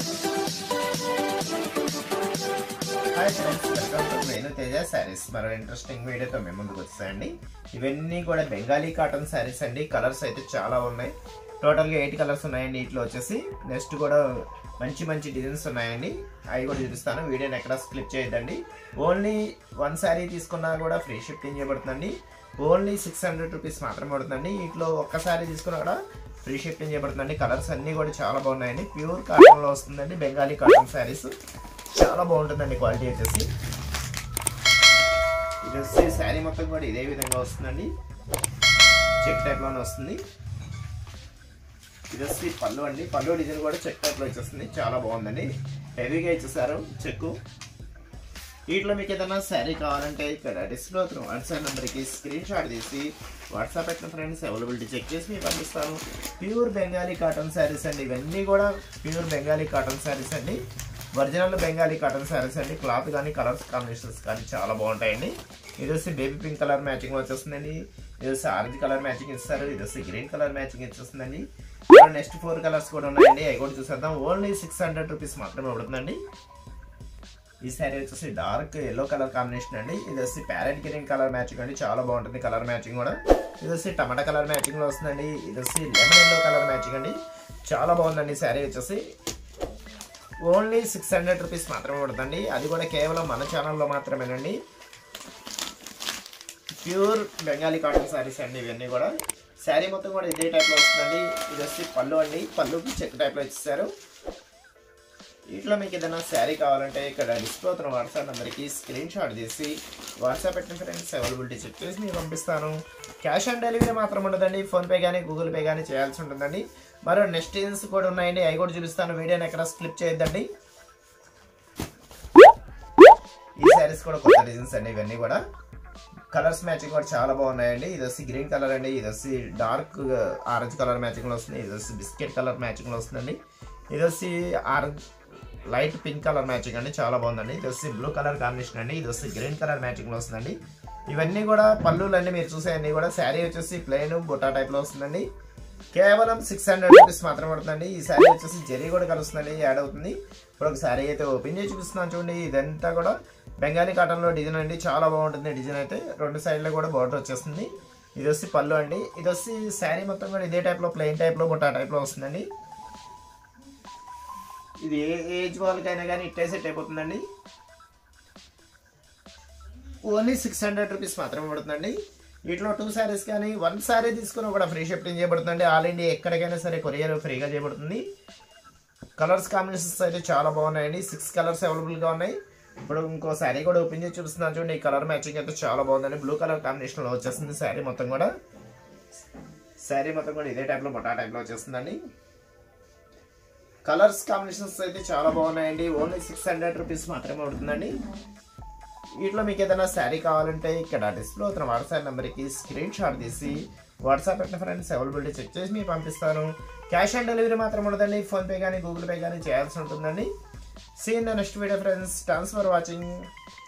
hi friends welcome to Venu Teja sarees మరో interesting వీడియోతో మేము ముందుకు వచ్చాయండి ఇవన్నీ కూడా బెంగాలీ కాటన్ శారీస్ అండి కలర్స్ అయితే చాలా ఉన్నాయి టోటల్గా ఎయిట్ కలర్స్ ఉన్నాయండి వీటిలో వచ్చేసి నెక్స్ట్ కూడా మంచి మంచి డిజైన్స్ ఉన్నాయండి అవి కూడా చూపిస్తాను వీడియోని ఎక్కడ స్క్లిప్ చేయొద్దండి ఓన్లీ వన్ శారీ తీసుకున్నా కూడా ఫ్రీ షిఫ్టింగ్ చేయబడుతుందండి ఓన్లీ సిక్స్ హండ్రెడ్ రూపీస్ మాత్రమే పడుతుందండి వీటిలో ఒక్క శారీ తీసుకున్నా కూడా ఫ్రీ షిఫ్టింగ్ చేయబడుతుందండి కలర్స్ అన్నీ కూడా చాలా బాగున్నాయండి ప్యూర్ కాటన్లో వస్తుందండి బెంగాలీ కాటన్ శారీస్ చాలా బాగుంటుందండి క్వాలిటీ వచ్చేసి ఇది వచ్చి శారీ మొత్తం కూడా ఇదే విధంగా వస్తుందండి చెక్ టైప్లోనే వస్తుంది ఇది వచ్చి పళ్ళు అండి పళ్ళు డిజైన్ కూడా చెక్ టైప్లో వచ్చేస్తుంది చాలా బాగుందండి హెవీగా ఇచ్చేసారు చెక్కు వీటిలో మీకు ఏదైనా శారీ కావాలంటే ఇక్కడ డిస్ప్లే అవుతున్న వాట్సాప్ నెంబర్కి స్క్రీన్ షాట్ తీసి వాట్సాప్ పెట్టిన ఫ్రెండ్స్ అవైలబిలిటీ చెక్ చేసి మీకు పంపిస్తాను ప్యూర్ బెంగాలీ కాటన్ శారీస్ అండి ఇవన్నీ కూడా ప్యూర్ బెంగాలీ కాటన్ శారీస్ అండి ఒరిజినల్ బెంగాలీ కాటన్ శారీస్ అండి క్లాత్ కానీ కలర్స్ కాంబినేషన్స్ కానీ చాలా బాగుంటాయండి ఇది వచ్చి బేబీ పింక్ కలర్ మ్యాచింగ్ వచ్చేస్తుందండి ఇది వచ్చి ఆరెంజ్ కలర్ మ్యాచింగ్ ఇస్తారు ఇది వచ్చి గ్రీన్ కలర్ మ్యాచింగ్ ఇచ్చేస్తుందండి నెక్స్ట్ ఫోర్ కలర్స్ కూడా ఉన్నాయండి అవి కూడా చూసేద్దాం ఓన్లీ సిక్స్ హండ్రెడ్ రూపీస్ మాత్రమే పడుతుందండి ఈ శారీ వచ్చేసి డార్క్ ఎల్లో కలర్ కాంబినేషన్ అండి ఇది వచ్చి ప్యారెట్ గ్రీన్ కలర్ మ్యాచింగ్ అండి చాలా బాగుంటుంది కలర్ మ్యాచింగ్ కూడా ఇది వచ్చి టమాటా కలర్ మ్యాచింగ్ లో వస్తుందండి ఇది వచ్చి లెమన్ ఎల్లో కలర్ మ్యాచింగ్ అండి చాలా బాగుందండి శారీ వచ్చేసి ఓన్లీ సిక్స్ హండ్రెడ్ రూపీస్ మాత్రమే పడుతుంది అది కూడా కేవలం మన ఛానల్లో మాత్రమేనండి ప్యూర్ బెంగాలీ కాటన్ శారీస్ అండి ఇవన్నీ కూడా శారీ మొత్తం కూడా ఇదే టైప్లో వస్తుందండి ఇది వచ్చి పళ్ళు అండి పళ్ళుకి చెక్ టైప్లో ఇచ్చేసారు వీటిలో మీకు ఏదైనా శారీ కావాలంటే ఇక్కడ డిస్ప్లే అవుతున్న వాట్సాప్ నెంబర్కి స్క్రీన్ షాట్ తీసి వాట్సాప్ పెట్టిన ఫ్రెండ్స్ అవైలబిలిటీ చెక్ చేసి మీకు పంపిస్తాను క్యాష్ ఆన్ డెలివరీ మాత్రం ఉండదండి ఫోన్పే కానీ గూగుల్ పే కానీ చేయాల్సి ఉంటుందండి మరో నెక్స్ట్ డిజైన్స్ కూడా ఉన్నాయండి అవి కూడా చూపిస్తాను వీడియోని ఎక్కడ స్క్లిప్ చేయొద్దండి ఈ శారీస్ కూడా కొత్త డిజైన్స్ అండి ఇవన్నీ కూడా కలర్స్ మ్యాచింగ్ కూడా చాలా బాగున్నాయండి ఇది వచ్చి గ్రీన్ కలర్ అండి ఇది వచ్చి డార్క్ ఆరెంజ్ కలర్ మ్యాచింగ్ లో వస్తుంది ఇది వచ్చి బిస్కెట్ కలర్ మ్యాచింగ్ లో వస్తుందండి ఇది వచ్చి orange light pink colour matching అండి చాలా బాగుందండి ఇది వచ్చి బ్లూ కలర్ కాంబినేషన్ అండి ఇది వచ్చి గ్రీన్ కలర్ మ్యాచింగ్ లో వస్తుందండి ఇవన్నీ కూడా పళ్ళులు అన్ని మీరు చూసేవన్నీ కూడా శారీ వచ్చేసి ప్లెయిన్ బుట్టా టైప్ లో వస్తుందండి కేవలం సిక్స్ హండ్రెడ్ రూపీస్ మాత్రం పడుతుందండి ఈ శారీ వచ్చేసి జరీ కూడా కలుస్తుందండి యాడ్ అవుతుంది ఇప్పుడు ఒక శారీ అయితే ఓపెన్ చేసి చూపిస్తున్నాను చూడండి ఇదంతా కూడా బెంగాలీ కాటన్లో డిజైన్ అండి చాలా బాగుంటుంది డిజైన్ అయితే రెండు సైడ్లో కూడా బార్డర్ వచ్చేస్తుంది ఇది వచ్చి పళ్ళు అండి ఇది వచ్చి శారీ మొత్తం కూడా ఇదే టైప్లో ప్లెయిన్ టైప్లో బుట్టా టైప్లో వస్తుందండి ఇది ఏ ఏజ్ వాళ్ళకైనా కానీ ఇట్టే సెట్ అయిపోతుందండి ఓన్లీ సిక్స్ హండ్రెడ్ రూపీస్ మాత్రమే పడుతుందండి వీటిలో టూ శారీస్ కానీ వన్ శారీ తీసుకుని కూడా ఫ్రీ షిఫ్టింగ్ చేయబడుతుందండి ఆల్ ఇండియా ఎక్కడికైనా సరే కొరియర్ ఫ్రీగా చేయబడుతుంది కలర్స్ కాంబినేషన్స్ అయితే చాలా బాగున్నాయండి సిక్స్ కలర్స్ అవైలబుల్గా ఉన్నాయి ఇప్పుడు ఇంకో శారీ కూడా ఓపెన్ చేసి చూపిస్తున్నాను చూడండి ఈ కలర్ మ్యాచింగ్ అయితే చాలా బాగుందండి బ్లూ కలర్ కాంబినేషన్లో వచ్చేస్తుంది శారీ మొత్తం కూడా శారీ మొత్తం కూడా ఇదే టైప్లో బొటా టైప్లో వచ్చేస్తుందండి కలర్స్ కాంబినేషన్స్ అయితే చాలా బాగున్నాయండి ఓన్లీ సిక్స్ హండ్రెడ్ రూపీస్ మాత్రమే పడుతుందండి వీటిలో మీకు ఏదైనా శారీ కావాలంటే ఇక్కడ డిస్ప్లే అవుతున్న వాట్సాప్ నెంబర్కి స్క్రీన్ షాట్ తీసి వాట్సాప్ పెట్టిన ఫ్రెండ్స్ అవైలబిలిటీ చెక్ చేసి మీకు పంపిస్తాను క్యాష్ ఆన్ డెలివరీ మాత్రం ఉండదండి ఫోన్పే కానీ గూగుల్ పే కానీ చేయాల్సి ఉంటుందండి see in the next video friends thanks for watching